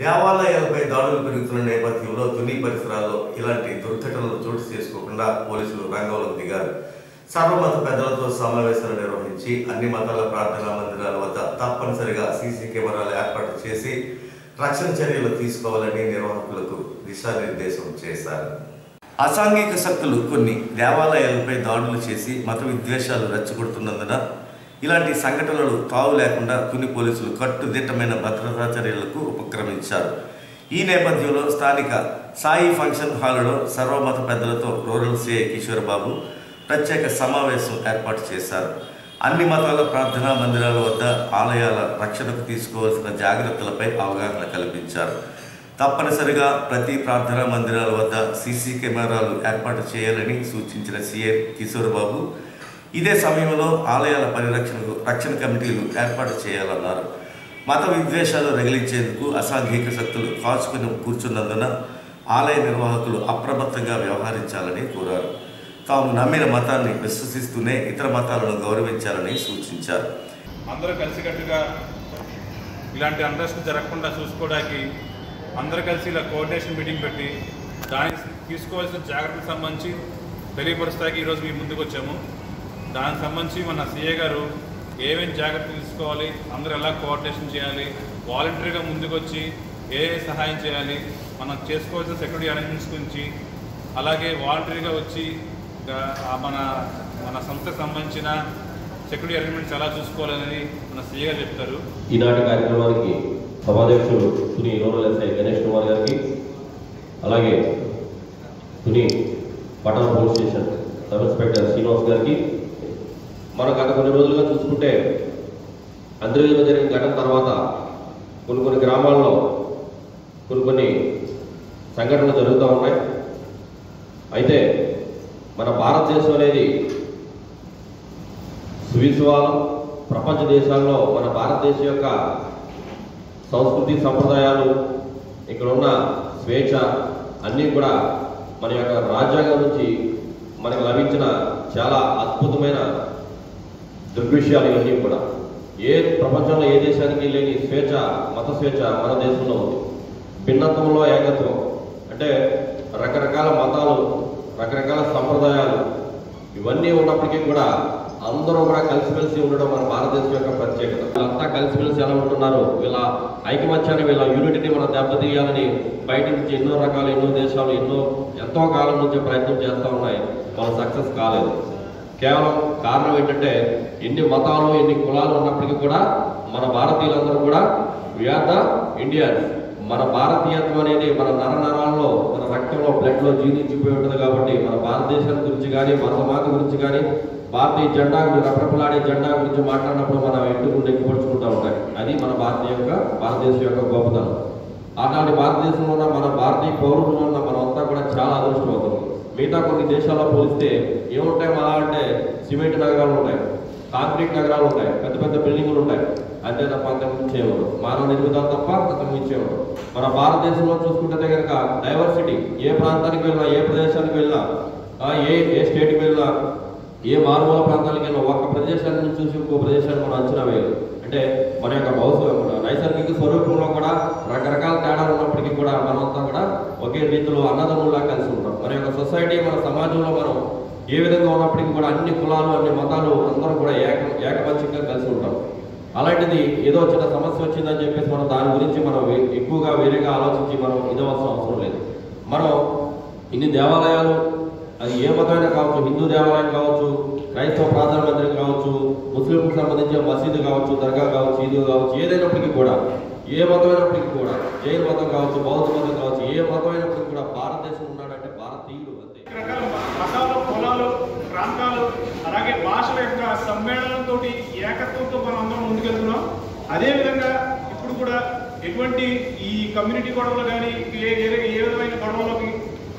దేవాలయాలపై దాడులు పెరుగుతున్న నేపథ్యంలో తుని పరిసరాల్లో ఇలాంటి దుర్ఘటనలు చోటు చేసుకోకుండా పోలీసులు రంగంలోకి దిగారు సర్వమత పెద్దలతో సమావేశాలు నిర్వహించి అన్ని మతాల ప్రార్థనా మందిరాల వద్ద తప్పనిసరిగా సీసీ కెమెరాలు ఏర్పాటు చేసి రక్షణ చర్యలు తీసుకోవాలని నిర్వాహకులకు దిశానిర్దేశం చేశారు అసాంఘిక శక్తులు కొన్ని దేవాలయాలపై దాడులు చేసి మత విద్వేషాలు రెచ్చగొడుతున్నందున ఇలాంటి సంఘటనలు తావు లేకుండా కొన్ని పోలీసులు కట్టుదిట్టమైన భద్రతా చర్యలకు ఉపక్రమించారు ఈ నేపథ్యంలో స్థానిక సాయి ఫంక్షన్ హాలులో సర్వమత పెద్దలతో రూరల్ సిఐ కిషోర్ బాబు ప్రత్యేక సమావేశం ఏర్పాటు చేశారు అన్ని మతాల ప్రార్థనా మందిరాల వద్ద ఆలయాల రక్షణకు తీసుకోవాల్సిన జాగ్రత్తలపై అవగాహన కల్పించారు తప్పనిసరిగా ప్రతి ప్రార్థనా మందిరాల వద్ద సీసీ కెమెరాలు ఏర్పాటు చేయాలని సూచించిన సీఏ కిషోర్ బాబు ఇదే సమయంలో ఆలయాల పరిరక్షణకు రక్షణ కమిటీలు ఏర్పాటు చేయాలన్నారు మత విద్వేషాలు రగిలించేందుకు అసాంఘిక శక్తులు కాచుకుని కూర్చున్నందున ఆలయ నిర్వాహకులు అప్రమత్తంగా వ్యవహరించాలని కోరారు తాము నమ్మిన మతాన్ని విశ్వసిస్తూనే ఇతర మతాలను గౌరవించాలని సూచించారు అందరూ కలిసికట్టుగా ఇలాంటి అండర్స్ట్ జరగకుండా చూసుకోవడానికి అందరూ కలిసి ఇలా కోఆర్డినేషన్ మీటింగ్ పెట్టి దానికి తీసుకోవాల్సిన జాగ్రత్తలకు సంబంధించి తెలియపరుస్తాకి ఈరోజు మీ ముందుకు వచ్చాము దానికి సంబంధించి మన సీఏ గారు ఏమేమి జాగ్రత్తలు తీసుకోవాలి అందరూ ఎలా కోఆర్డినేషన్ చేయాలి వాలంటరీగా ముందుకు వచ్చి ఏ ఏ సహాయం చేయాలి మనం చేసుకోవాల్సిన సెక్యూరిటీ అరేంజ్మెంట్స్ గురించి అలాగే వాలంటరీగా వచ్చి ఆ, మన మన సంస్థకు సంబంధించిన సెక్యూరిటీ అరేంజ్మెంట్స్ ఎలా చూసుకోవాలనేది మన సీఏ గారు చెప్తారు ఈనాటి కార్యక్రమానికి సభాధ్యక్షుడు తుని రూరల్ ఎస్ఐ గణేష్ కుమార్ గారికి అలాగే తుని పట్టణ police station sub inspector Srinivas గారికి మనం గత కొన్ని రోజులుగా చూసుకుంటే అంతర్వేదిలో జరిగిన ఘటన తర్వాత కొన్ని కొన్ని గ్రామాల్లో కొన్ని కొన్ని సంఘటనలు జరుగుతూ ఉన్నాయి అయితే మన భారతదేశం అనేది సువిశ్వాలం ప్రపంచ దేశాల్లో మన భారతదేశం యొక్క సంస్కృతి సంప్రదాయాలు ఇక్కడ ఉన్న స్వేచ్ఛ అన్నీ కూడా మన యొక్క రాజ్యాంగం నుంచి మనకు లభించిన చాలా అద్భుతమైన దృగ్విషయాలు ఇవన్నీ కూడా ఏ ప్రపంచంలో ఏ దేశానికి లేని స్వేచ్ఛ మత స్వేచ్ఛ మన దేశంలో ఉంది భిన్నత్వంలో ఏకత్వం అంటే రకరకాల మతాలు రకరకాల సంప్రదాయాలు ఇవన్నీ ఉన్నప్పటికీ కూడా అందరూ కూడా కలిసిమెలిసి ఉండడం మన భారతదేశం యొక్క ప్రత్యేకత వీళ్ళంతా కలిసిమెలిసి ఎలా ఉంటున్నారు వీళ్ళ ఐకమత్యాన్ని వీళ్ళ యూనిటీని మనం దెబ్బతీయాలని బయట నుంచి ఎన్నో రకాల ఎన్నో దేశాలు ఎన్నో ఎంతో కాలం నుంచి ప్రయత్నం చేస్తూ ఉన్నాయి వాళ్ళు సక్సెస్ కాలేదు కేవలం కారణం ఏంటంటే ఎన్ని మతాలు ఎన్ని కులాలు ఉన్నప్పటికీ కూడా మన భారతీయులందరూ కూడా వీఆర్ ద ఇండియన్స్ మన భారతీయత్వం అనేది మన నర నరాల్లో మన రక్తంలో బ్లడ్లో జీర్ణించిపోయి ఉంటుంది కాబట్టి మన భారతదేశం గురించి కానీ భారతమాత గురించి కానీ భారతీయ జెండా గురించి రప్రపలాడే జెండా గురించి మాట్లాడినప్పుడు మనం ఎట్టుకు నెక్కిపడుచుకుంటూ ఉంటాయి అది మన భారతీయ యొక్క భారతదేశం యొక్క గొప్పతనం అలాంటి భారతదేశంలో ఉన్న మన భారతీయ పౌరుల్లో ఉన్న మనమంతా కూడా చాలా అదృష్టవంతులు మిగతా కొన్ని దేశాల్లో పోలిస్తే ఏముంటాయి మహా అంటే సిమెంట్ నగరాలు ఉంటాయి కాంక్రీట్ నగరాలు ఉంటాయి పెద్ద పెద్ద బిల్డింగులు ఉంటాయి అంతే తప్ప అంతకు ఇచ్చేవారు మానవ నిర్మితాలు తప్ప అంతకు ఇచ్చేవారు మన భారతదేశంలో చూసుకుంటే కనుక డైవర్సిటీ ఏ ప్రాంతానికి వెళ్ళినా ఏ ప్రదేశానికి వెళ్ళినా ఆ, ఏ ఏ స్టేట్కి వెళ్ళినా ఏ మారుమూల ప్రాంతానికి వెళ్ళినా ఒక ప్రదేశాన్ని నుంచి చూసి ఇంకో ప్రదేశాన్ని మనం అంచనా వేయదు అంటే మన యొక్క భౌతిక మన నైసర్గిక స్వరూపంలో కూడా రకరకాల తేడాలు ఉన్నప్పటికీ కూడా మనమంతా కూడా ఒకే రీతిలో అన్నదమ్ముల్లా కలిసి ఉంటాం మన యొక్క సొసైటీ మన సమాజంలో మనం ఏ విధంగా ఉన్నప్పటికీ కూడా అన్ని కులాలు అన్ని మతాలు అందరం కూడా ఏక ఏకపక్షంగా కలిసి ఉంటాం అలాంటిది ఏదో చిన్న సమస్య వచ్చిందని చెప్పేసి మనం దాని గురించి మనం వే- ఎక్కువగా వేరేగా ఆలోచించి మనం ఇదవలసిన అవసరం లేదు మనం ఇన్ని దేవాలయాలు అది ఏ మతమైనా కావచ్చు హిందూ దేవాలయం కావచ్చు క్రైస్తవ ప్రార్థన మందిరం కావచ్చు ముస్లింలకు సంబంధించిన మసీదు కావచ్చు దర్గా కావచ్చు ఈదు కావచ్చు ఏదైనప్పటికీ కూడా ఏ మతమైనప్పటికీ కూడా జైన్ మతం కావచ్చు బౌద్ధ మతం కావచ్చు ఏ మతమైనప్పటికీ కూడా భారతదేశం ఉన్నాడంటే భారతీయుడు అంతే రకరకాల మతాలు కులాలు ప్రాంతాలు అలాగే భాషల యొక్క సమ్మేళనంతో ఏకత్వంతో మనం అందరం ముందుకెళ్తున్నాం అదేవిధంగా ఇప్పుడు కూడా ఎటువంటి ఈ కమ్యూనిటీ గొడవలు కానీ ఏ ఏ ఏ విధమైన గొడవలకి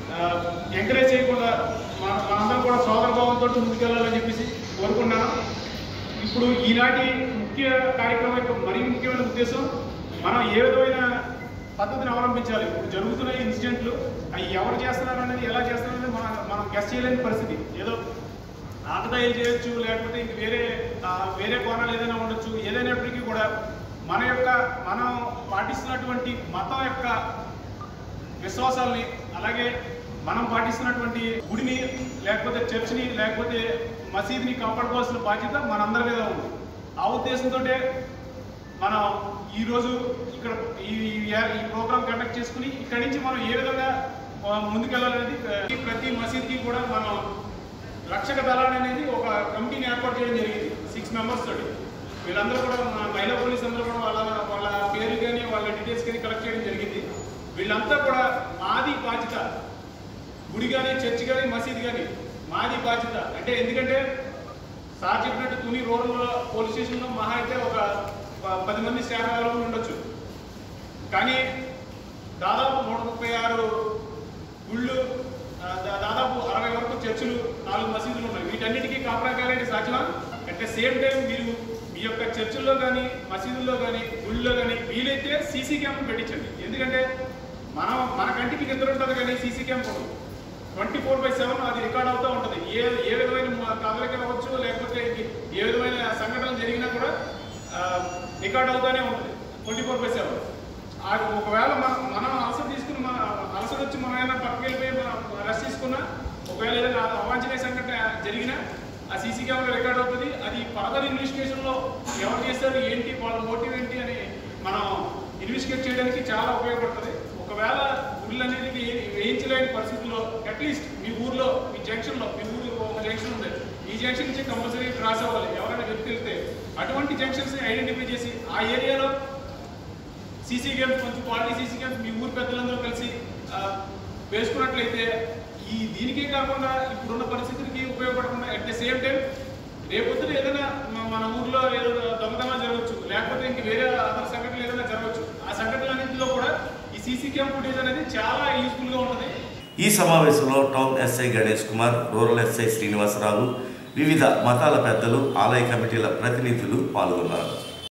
ఎంకరేజ్ చేయకుండా మన మనందరం కూడా సోదరభావంతో ముందుకెళ్ళాలని చెప్పేసి కోరుకున్నాను ఇప్పుడు ఈనాటి ముఖ్య కార్యక్రమం యొక్క మరీ ముఖ్యమైన ఉద్దేశం మనం ఏ విధమైన పద్ధతిని అవలంబించాలి ఇప్పుడు జరుగుతున్న ఇన్సిడెంట్లు అవి ఎవరు చేస్తున్నారు అనేది ఎలా చేస్తున్నారు అనేది మన మనం గెస్ట్ చేయలేని పరిస్థితి ఏదో ఆటదాయిలు చేయొచ్చు లేకపోతే ఇంక వేరే ఆ, వేరే కోణాలు ఏదైనా ఉండొచ్చు ఏదైనప్పటికీ కూడా మన యొక్క మనం పాటిస్తున్నటువంటి మతం యొక్క విశ్వాసాలని అలాగే మనం పాటిస్తున్నటువంటి గుడిని లేకపోతే చర్చిని లేకపోతే మసీదుని కాపాడుకోవాల్సిన బాధ్యత మనందరి మీద ఉంది ఆ ఉద్దేశంతో మనం ఈరోజు ఇక్కడ ఈ ఈ- ఈ ప్రోగ్రామ్ కండక్ట్ చేసుకుని ఇక్కడి నుంచి మనం ఏ విధంగా ఆ, ముందుకెళ్ళాలనేది ఆ, ప్రతి మసీద్కి కూడా మనం రక్షక దళాన్ని అనేది ఒక కమిటీని ఏర్పాటు చేయడం జరిగింది సిక్స్ మెంబర్స్ తోటి వీళ్ళందరూ కూడా మన మహిళా పోలీస్ అందరూ కూడా వాళ్ళ వాళ్ళ పేర్లు కానీ వాళ్ళ డీటెయిల్స్ కానీ కలెక్ట్ చేయడం జరిగింది వీళ్ళంతా కూడా మాది బాధ్యత గుడి కానీ చర్చ్ కానీ మసీద్ కానీ మాది బాధ్యత అంటే ఎందుకంటే సార్ చెప్పినట్టు తుని రూరల్ పోలీస్ స్టేషన్లో మహా అయితే ఒక ప- పది మంది స్టాఫ్ అవైలబుల్ ఉండొచ్చు కానీ దాదాపు నూట ముప్పై ఆరు గుళ్ళు ఆ, దా- దాదాపు అరవై వరకు చర్చిలు నాలుగు మసీదులు ఉన్నాయి వీటన్నిటికీ కాపలా కాలేంటి సాధ్యమా అట్ ద సేమ్ టైం మీరు మీ యొక్క చర్చిల్లో కానీ మసీదుల్లో కానీ గుళ్ళలో కానీ వీలైతే సీసీ క్యామ్ పెట్టించండి ఎందుకంటే మనం మన కంటికి నిద్ర ఉంటుంది కానీ సీసీ క్యామ్ ఉండదు ట్వంటీ ఫోర్ బై సెవెన్ అది రికార్డ్ అవుతూ ఉంటుంది ఏ ఏ విధమైన మ- కదలికలు అవ్వచ్చు లేకపోతే ఏ విధమైన సంఘటనలు జరిగినా కూడా రికార్డ్ అవుతూనే ఉంటుంది ట్వంటీ ఫోర్ బై సెవెన్ ఒకవేళ మనం మనం అలసట తీసుకుని మన అలసట వచ్చి మనం ఏమైనా పక్కకి వెళ్ళిపోయి మనం రెస్ట్ తీసుకున్నా ఒకవేళ ఏదైనా అవాంఛనీయ సంఘటన జరిగినా ఆ సీసీ కెమెరా రికార్డ్ అవుతుంది అది ఫర్దర్ ఇన్వెస్టిగేషన్లో ఎవరు చేస్తారు ఏంటి వాళ్ళ మోటివ్ ఏంటి అని మనం ఇన్వెస్టిగేట్ చేయడానికి చాలా ఉపయోగపడుతుంది ఒకవేళ గుళ్ళు అనేది వేయించలేని పరిస్థితుల్లో అట్లీస్ట్ మీ ఊర్లో మీ జంక్షన్లో మీ ఊరు ఒక జంక్షన్ ఉంది ఈ జంక్షన్ నుంచి కంపల్సరీ క్రాస్ అవ్వాలి ఎవరైనా వ్యక్తి వెళ్తే అటువంటి జంక్షన్స్ని ఐడెంటిఫై చేసి ఆ ఏరియాలో సీసీ గేమ్స్ కొంచెం క్వాలిటీ సీసీ గేమ్స్ మీ ఊరి పెద్దలందరూ కలిసి ఆ, వేసుకున్నట్లయితే ఈ దీనికే కాకుండా ఇప్పుడున్న పరిస్థితులకి ఉపయోగపడకుండా అట్ ద సేమ్ టైం రేపొద్దున ఏదైనా మ- మన ఊర్లో ఏదో దొంగతనం జరగవచ్చు లేకపోతే ఇంక వేరే అదర్ సంఘటనలు ఏదైనా జరగవచ్చు ఆ సంఘటనలన్నింటిలో కూడా ఈ సీసీ క్యామ్ ఫుటేజ్ అనేది చాలా యూస్ఫుల్గా ఉంటుంది ఈ సమావేశంలో town SI Ganesh Kumar rural SI Srinivasarao వివిధ మతాల పెద్దలు ఆలయ కమిటీల ప్రతినిధులు పాల్గొన్నారు